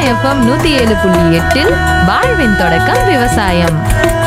FM நூத்தி ஏழு புள்ளி எட்டில் வாழ்வின் தொடக்கம் விவசாயம்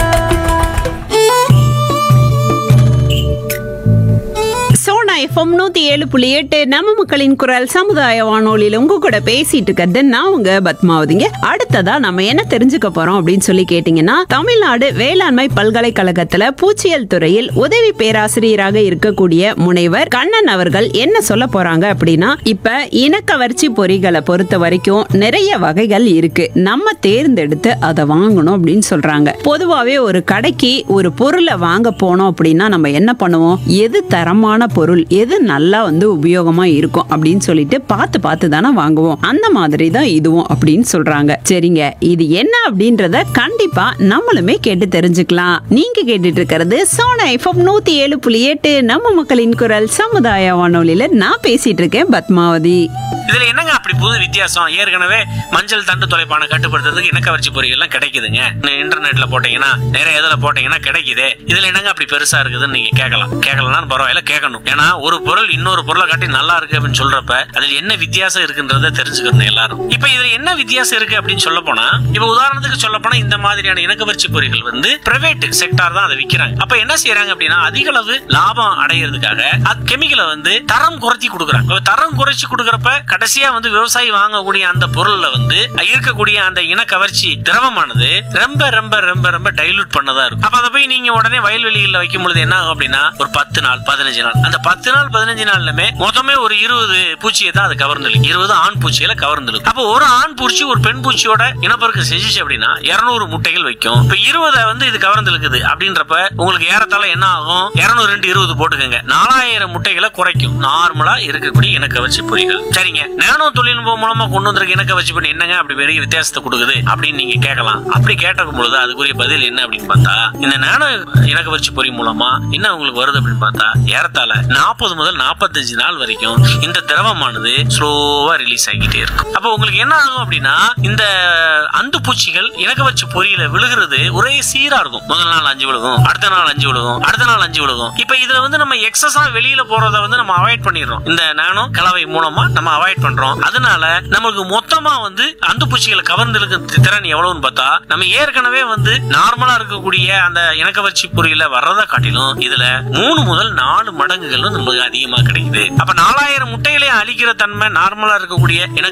சோனா எஃப்எம் நூத்தி ஏழு புள்ளி எட்டு நம்ம மக்களின் குரல் சமுதாய வானொலியில உங்க கூட பேசிட்டு இருக்கிறது நான் உங்க பத்மாவதிங்க அடுத்ததா நம்ம என்ன தெரிஞ்சுக்க போறோம் அப்படின்னு சொல்லி கேட்டீங்கன்னா தமிழ்நாடு வேளாண்மை பல்கலைக்கழகத்துல பூச்சியல் துறையில் உதவி பேராசிரியராக இருக்கக்கூடிய முனைவர் கண்ணன் அவர்கள் என்ன சொல்ல போறாங்க அப்படின்னா இப்ப இனக்கவர்ச்சி பொறிகளை பொறுத்த வரைக்கும் நிறைய வகைகள் இருக்கு நம்ம தேர்ந்தெடுத்து அதை வாங்கணும் அப்படின்னு சொல்றாங்க பொதுவாவே ஒரு கடைக்கு ஒரு பொருளை வாங்க போனோம் அப்படின்னா நம்ம என்ன பண்ணுவோம் எது தரமான பொருள் எது நல்லா வந்து உபயோகமா இருக்கும் அப்படின்னு சொல்லிட்டு பார்த்து பார்த்து தானே வாங்குவோம் அந்த மாதிரி தான் இதுவும் அப்படின்னு சொல்றாங்க சரிங்க இது என்ன அப்படின்றத கண்டிப்பா நம்மளுமே கேட்டு தெரிஞ்சுக்கலாம் நீங்க கேட்டுட்டு இருக்கிறது சோனா எஃப்எம் நூத்தி ஏழு புள்ளி எட்டு நம்ம மக்களின் குரல் சமுதாய வானொலியில நான் பேசிட்டு இருக்கேன் பத்மாவதி இதுல என்னங்க அப்படி புது வித்தியாசம் ஏற்கனவே மஞ்சள் தண்டு தொலைப்பான கட்டுப்படுத்துறதுக்கு இணக்கவரிச்சி பொறிகள்லாம் கிடைக்குதுங்க நீ இன்டர்நெட்ல போட்டீங்கன்னா நிறைய இதுல போட்டீங்கன்னா கிடைக்குது இதுல என்னங்க அப்படி பெருசா இருக்குதுன்னு நீங்க கேட்கலாம் கேட்கலாம் பரவாயில்ல கேட்கணும் ஏன்னா ஒரு பொருள் இன்னொரு பொருளை காட்டி நல்லா இருக்கு அப்படின்னு சொல்றப்ப அதுல என்ன வித்தியாசம் இருக்குன்றத தெரிஞ்சுக்கணும் எல்லாரும் இப்ப இதுல என்ன வித்தியாசம் இருக்கு அப்படின்னு சொல்ல போனா இப்ப உதாரணத்துக்கு சொல்ல போனா இந்த மாதிரியான இணக்கவரிச்சி பொறிகள் வந்து பிரைவேட் செக்டார் தான் அதை விக்கிறாங்க அப்ப என்ன செய்யறாங்க அப்படின்னா அதிக அளவு லாபம் அடையிறதுக்காக அது கெமிக்கலை வந்து தரம் குறைச்சி கொடுக்குறாங்க அப்ப தரம் குறைச்சி கொடுக்கறப்ப கடைசியா வந்து விவசாயி வாங்கக்கூடிய அந்த பொருள்ல வந்து இருக்கக்கூடிய அந்த இன கவர்ச்சி திரவமானது ரொம்ப ரொம்ப ரொம்ப ரொம்ப டைலூட் பண்ணதா இருக்கும் அப்ப அதை போய் நீங்க உடனே வயல்வெளிகளில் வைக்கும் பொழுது என்ன ஆகும் அப்படின்னா ஒரு பத்து நாள் பதினஞ்சு நாள் அந்த பத்து நாள் பதினஞ்சு நாள்லுமே மொத்தமே ஒரு இருபது பூச்சியை தான் அது கவர்ந்துடும் இருபது ஆண் பூச்சிகளை கவர்ந்துடும் அப்போ ஒரு ஆண் பூச்சி ஒரு பெண் பூச்சியோட இனப்பெருக்கம் செஞ்சுச்சு அப்படின்னா இருநூறு முட்டைகள் வைக்கும் இப்ப இருபதை வந்து இது கவர்ந்து இருக்குது அப்படின்றப்ப உங்களுக்கு ஏறத்தாழ என்ன ஆகும் இருநூறு ரெண்டு இருபது போட்டுக்கோங்க நாலாயிரம் முட்டைகளை குறைக்கும் நார்மலா இருக்கக்கூடிய இனக்கவர்ச்சி பொறிகள் சரிங்க நானோ தொழில்நுட்பம் மூலமா கொண்டு வந்திருக்க இனக்கவர்ச்சி பொறி என்னங்க அப்படி பெரிய வித்தியாசத்தை கொடுக்குது அப்படின்னு நீங்க கேட்கலாம் அப்படி கேட்டிருக்கும் பொழுது அதுக்குரிய பதில் என்ன அப்படின்னு பார்த்தா இந்த நானோ இனக்கவர்ச்சி பொறி மூலமா என்ன உங்களுக்கு வருது அப்படின்னு பார்த்தா ஏறத்தாழ நாற்பது முதல் நாற்பத்தஞ்சு நாள் வரைக்கும் இந்த திரவமானது ஸ்லோவா ரிலீஸ் ஆகிட்டே இருக்கும் அப்போ உங்களுக்கு என்ன ஆகும் அப்படின்னா இந்த அந்து பூச்சிகள் இனக்கவர்ச்சி பொறியில விழுகிறது ஒரே சீரா இருக்கும் முதல் நாள் அஞ்சு விழுகும் அடுத்த நாள் அஞ்சு விழுகும் அடுத்த நாள் அஞ்சு விழுகும் இப்ப இதுல வந்து நம்ம எக்ஸஸா வெளியில போறத வந்து நம்ம அவாய்ட் பண்ணிடுறோம் இந்த நானோ கலவை மூலமா நம்ம அவாய்ட் பண்றோம் அதனால நமக்கு மொத்தமா வந்து அந்து பூச்சிகளை கவர்ந்தெழுக்க திறன் எவ்வளவுன்னு பார்த்தா நம்ம ஏற்கனவே வந்து நார்மலா இருக்கக்கூடிய அந்த இணக்கவர்ச்சி பொறியில வர்றதை காட்டிலும் இதுல மூணு முதல் நாலு மடங்குகள் வந்து நமக்கு அதிகமா கிடைக்குது அப்ப நாலாயிரம் முட்டைகளை அழிக்கிற தன்மை நார்மலா இருக்கக்கூடிய இணக்க